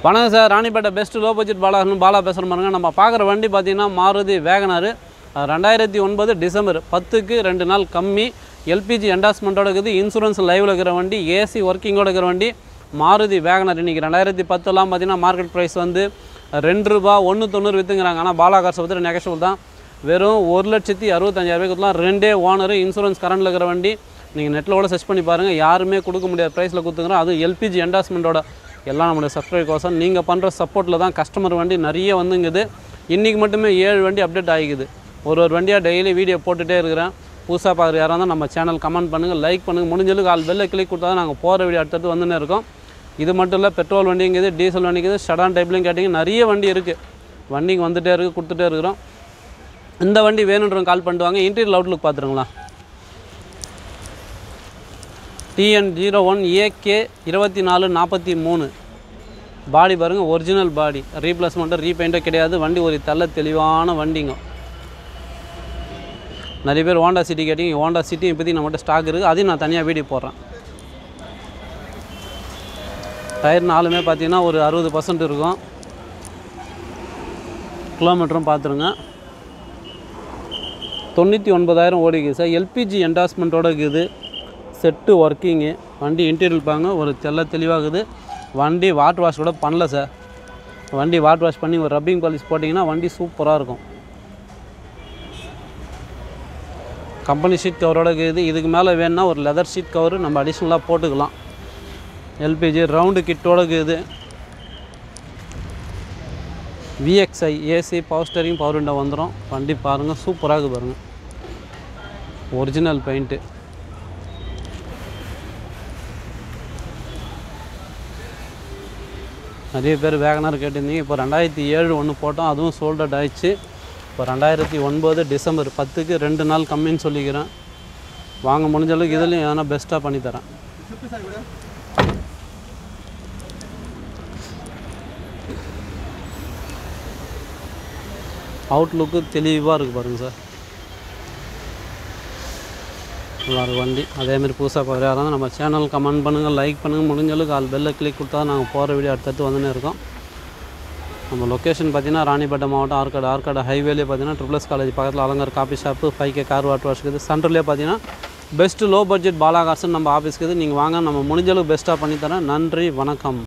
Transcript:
வணக்கம் sir Ranipet best low budget பாலாகர்னு பாலா பேசுகிற பாருங்க நம்ம பார்க்குற வண்டி பார்த்தீங்கன்னா மாருதி வேகனாரு அஹ் ரெண்டாயிரத்தி ஒன்பது டிசம்பர் பத்துக்கு ரெண்டு நாள் கம்மி எல்பிஜி என்டாஸ்மெண்ட்டோட இருக்குது இன்சூரன்ஸ் லைவில் இருக்கிற வண்டி ஏசி ஒர்க்கிங்கோட இருக்கிற வண்டி மாருதி வேகனார் இன்றைக்கி ரெண்டாயிரத்தி பத்துலாம் பார்த்தீங்கன்னா மார்க்கெட் ப்ரைஸ் வந்து ரெண்டு ரூபா ஒன்று தொண்ணூறு விற்றுங்கிறாங்க ஆனால் பாலா கார்ஸ் பற்றி நெகஷிவல் தான் வெறும் ஒரு லட்சத்தி அறுபத்தஞ்சாயிரம் ரூபாய்க்குலாம் ரெண்டே ஓனரு இன்சூரன்ஸ் கரண்டில் இருக்கிற வண்டி நீங்கள் நெட்டில் கூட சர்ச் பண்ணி பாருங்கள் யாருமே கொடுக்க முடியாத ப்ரைஸில் கொடுத்துக்கிறோம் அதுவும் எல்பிஜி என்டாஸ்மெண்ட்டோட எல்லாம் நம்மளுடைய சப்ஸ்கிரைப் கோசம் நீங்கள் பண்ணுற சப்போர்ட்டில் தான் கஸ்டமர் வண்டி நிறைய வந்துங்குது இன்றைக்கி மட்டுமே ஏழு வண்டி அப்டேட் ஆகிக்குது ஒரு ஒரு வண்டியாக டெய்லி வீடியோ போட்டுகிட்டே இருக்கிறேன் புதுசாக பார்க்குற யாராக இருந்தால் நம்ம சேனல் கமெண்ட் பண்ணுங்கள் லைக் பண்ணுங்கள் முடிஞ்சளவுக்கு ஆள் பெல்ல கிளிக் கொடுத்தா தான் நாங்கள் போகிற வீடியோ அடுத்தடுத்து வந்துன்னே இருக்கோம் இது மட்டும் இல்லை பெட்ரோல் வண்டிங்குது டீசல் வண்டிங்குது ஷடான் டைப்லையும் கேட்டிங்க நிறைய வண்டி இருக்குது வண்டிங்க வந்துகிட்டே இருக்குது கொடுத்துட்டே இருக்கிறோம் இந்த வண்டி வேணுன்றவங்க கால் பண்ணிட்டு வாங்க இன்டீரியல் அவுட்லுக் பார்த்துருங்களா டிஎன் ஜீரோ ஒன் ஏகே இருபத்தி நாலு நாற்பத்தி மூணு பாடி பாருங்கள் ஒரிஜினல் பாடி ரீப்ளேஸ்மெண்ட்டோ ரீபெயிண்ட்டோ கிடையாது வண்டி ஒரு தெள்ள தெளிவான வண்டிங்க நிறைய பேர் ஹோண்டா சிட்டி கேட்டிங்க ஹோண்டா சிட்டி இப்போதைக்கு நம்மகிட்ட ஸ்டாக் இருக்குது அதையும் நான் தனியாக வீடியோ போடுறேன் டயர் நாலுமே பார்த்தீங்கன்னா ஒரு அறுபது பர்சன்ட் இருக்கும் கிலோமீட்டரும் பார்த்துருங்க தொண்ணூற்றி ஒன்பதாயிரம் ஓடிக்குது சார் எல்பிஜி என்டாஸ்மெண்ட்டோட இருக்குது செட்டு ஒர்க்கிங்கு வண்டி இன்டீரியல் பாருங்க ஒரு தெள்ள தெளிவாகுது வண்டி வாட்டர் வாஷ் கூட பண்ணல சார் வண்டி வாட்டர் வாஷ் பண்ணி ஒரு ரப்பிங் பாலிஷ் போட்டிங்கன்னா வண்டி சூப்பராக இருக்கும் கம்பெனி ஷீட் கவரோட இருக்குது இதுக்கு மேலே வேணும்னா ஒரு லெதர் ஷீட் கவர் நம்ம அடிஷ்னலாக போட்டுக்கலாம் எல்பிஜி ரவுண்டு கிட்டோட இருக்குது VXI AC power steering power window வந்துடும் வண்டி பாருங்கள் சூப்பராக இருக்குது பாருங்கள் ஒரிஜினல் பெயிண்ட்டு நிறைய பேர் வேகனார் கேட்டிருந்தீங்க இப்போ ரெண்டாயிரத்தி ஏழு ஒன்று போட்டோம் அதுவும் சோல்டட் ஆயிடுச்சு இப்போ ரெண்டாயிரத்தி ஒன்பது டிசம்பர் பத்துக்கு ரெண்டு நாள் கம்மின்னு சொல்லிக்கிறேன் வாங்க முடிஞ்ச அளவுக்கு இதுலேயும் எதனா பெஸ்ட்டாக பண்ணித்தரேன் அவுட்லுக்கு தெளிவாக இருக்குது பாருங்கள் சார் நல்லா இருக்கு வண்டி அதேமாதிரி புதுசாக பார்க்குற யாராவது நம்ம சேனல் கமெண்ட் பண்ணுங்கள் லைக் பண்ணுங்கள் முடிஞ்ச அளவுக்கு ஆல் பெல்லை கிளிக் கொடுத்தா நாங்கள் போகிற வீடியோ அடுத்தடுத்து வந்துன்னே இருக்கோம் நம்ம லொக்கேஷன் பார்த்தீங்கன்னா ராணிப்பேட்டை மாவட்டம் ஆற்காடு ஆற்காடு ஹைவேலேயே பார்த்தீங்கன்னா ட்ரிபிள்எஸ் காலேஜ் பக்கத்தில் Alankar coffee shop five K car water wash இருக்குது சென்டர்லேயே பார்த்தீங்கன்னா பெஸ்ட்டு லோ பட்ஜெட் பாலாகாசன் நம்ம ஆஃபீஸ்க்கு இது நீங்கள் வாங்க நம்ம முடிஞ்ச அளவுக்கு பெஸ்ட்டாக பண்ணித்தரேன் நன்றி வணக்கம்